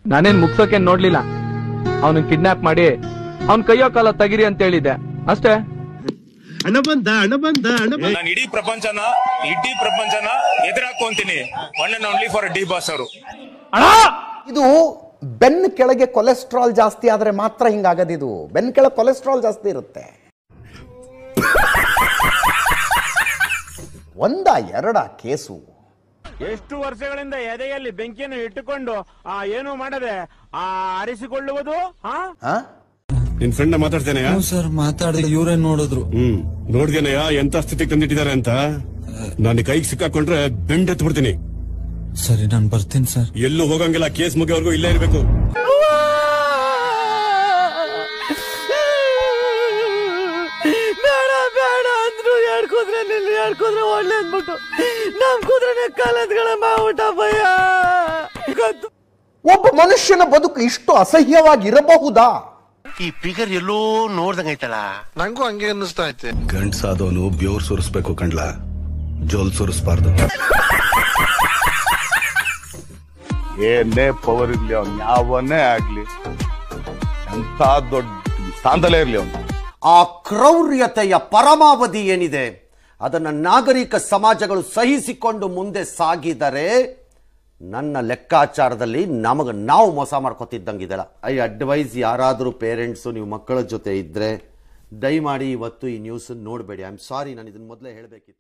ನಾನೇನ್ ಮುಗ್ಸೋಕೆ ನೋಡ್ಲಿಲ್ಲ ಅವನು ಕಿಡ್ನಾಪ್ ಮಾಡಿ ಅವ್ನ್ ಕೈಯೋ ಕಾಲ ತೆಗಿರಿ ಅಂತ ಹೇಳಿದ್ದೆ ಅಷ್ಟೇ ಹಣ ಬಂದ ಹಣ ಬಂದ ಹಣ ಬಂದ ನಾನು ಇಡೀ ಪ್ರಪಂಚನ ಇಡೀ ಪ್ರಪಂಚನ ಎದುರಾಕೊಂತೀನಿ one and only for D Boss ಅವರು ಇದು ಬೆನ್ನ ಕೆಳಗೆ ಕೊಲೆಸ್ಟ್ರಾಲ್ ಜಾಸ್ತಿ ಆದರೆ ಮಾತ್ರ ಹಿಂಗಾಗದಿದು ಬೆನ್ನ ಕೆಳಗೆ ಕೊಲೆಸ್ಟ್ರಾಲ್ ಜಾಸ್ತಿ ಇರುತ್ತೆ ಒಂದ ಎರಡ ಕೇಸು ಎಷ್ಟು ವರ್ಷಗಳಿಂದ ಎದೆಯಲ್ಲಿ ಬೆಂಕಿಯನ್ನು ಇಟ್ಟುಕೊಂಡು ಆ ಏನು ಮಾಡದೆ ಆ ಆರಿಸಿಕೊಳ್ಳುವುದು ಹಾ ಹಾ ನಿನ್ ಫ್ರೆಂಡ್ ಮಾತಾಡ್ತೇನೆ ಸರ್ ಮಾತಾಡಿದ ಇವರೇ ನೋಡಿದ್ರು ಹ್ಮ್ ನೋಡ್ದೇನಯ್ಯ ಎಂತ ಸ್ಥಿತಿಗೆ ತಂದಿಟ್ಟಿದ್ದಾರೆ ಅಂತ ನಾನು ಕೈಗೆ ಸಿಕ್ಕಾಕೊಂಡ್ರೆ ಬೆಂಡೆತ್ ಬಿಡ್ತೀನಿ ಸರಿ ನಾನು ಬರ್ತೀನಿ ಸರ್ ಎಲ್ಲೂ ಹೋಗಂಗಿಲ್ಲ ಕೇಸ್ ಮುಗಿಯವರೆಗೂ ಇಲ್ಲೇ ಇರ್ಬೇಕು ಬೇಡ ಬೇಡ ಅಂದ್ರು ಎರಡ್ ಕುದ್ರೆ ನಿಲ್ಲಿ ಎರಡ್ ಕುದ್ರೆ ಒಳ್ಳೆ ಅಂದ್ಬಿಟ್ಟು ನಮ್ ಕುದ್ರೆ ಕಾಲದ್ಗಳ ಮಾಡ್ಬಿಟ್ಟ ಭಯ ಒಬ್ಬ ಮನುಷ್ಯನ ಬದುಕು ಇಷ್ಟು ಅಸಹ್ಯವಾಗಿರಬಹುದಾ ಈ ಫಿಗರ್ ಎಲ್ಲೋ ನೋಡ್ದಂಗೈತಲ್ಲ ನಂಗೂ ಹಂಗೆ ಅನ್ನಿಸ್ತಾ ಐತೆ ಗಂಡ್ಸಾದವನು ಬ್ಯೋರ್ ಸುರಿಸ್ಬೇಕು ಕಂಡ್ಲ ಜೋಲ್ ಸುರಿಸ್ಬಾರ್ದು ಏನೇ ಪವರ್ ಇರ್ಲಿ ಅವ್ನು ಯಾವನ್ನೇ ಆಗ್ಲಿ ಎಂತ ದೊಡ್ಡ ಸ್ಥಾನದಲ್ಲೇ ಇರ್ಲಿ ಅವನು ಆ ಕ್ರೌರ್ಯತೆಯ ಪರಮಾವಧಿ ಏನಿದೆ ಅದನ್ನು ನಾಗರಿಕ ಸಮಾಜಗಳು ಸಹಿಸಿಕೊಂಡು ಮುಂದೆ ಸಾಗಿದರೆ ನನ್ನ ಲೆಕ್ಕಾಚಾರದಲ್ಲಿ ನಮಗೆ ನಾವು ಮೋಸ ಮಾಡ್ಕೊತಿದ್ದಂಗಿದೆಲ್ಲ ಐ ಅಡ್ವೈಸ್ ಯಾರಾದರೂ ಪೇರೆಂಟ್ಸು ನೀವು ಮಕ್ಕಳ ಜೊತೆ ಇದ್ದರೆ ದಯಮಾಡಿ ಇವತ್ತು ಈ ನ್ಯೂಸ್ ನೋಡಬೇಡಿ ಐ ಆಮ್ ಸಾರಿ ನಾನು ಇದನ್ನು ಮೊದಲೇ ಹೇಳಬೇಕಿತ್ತು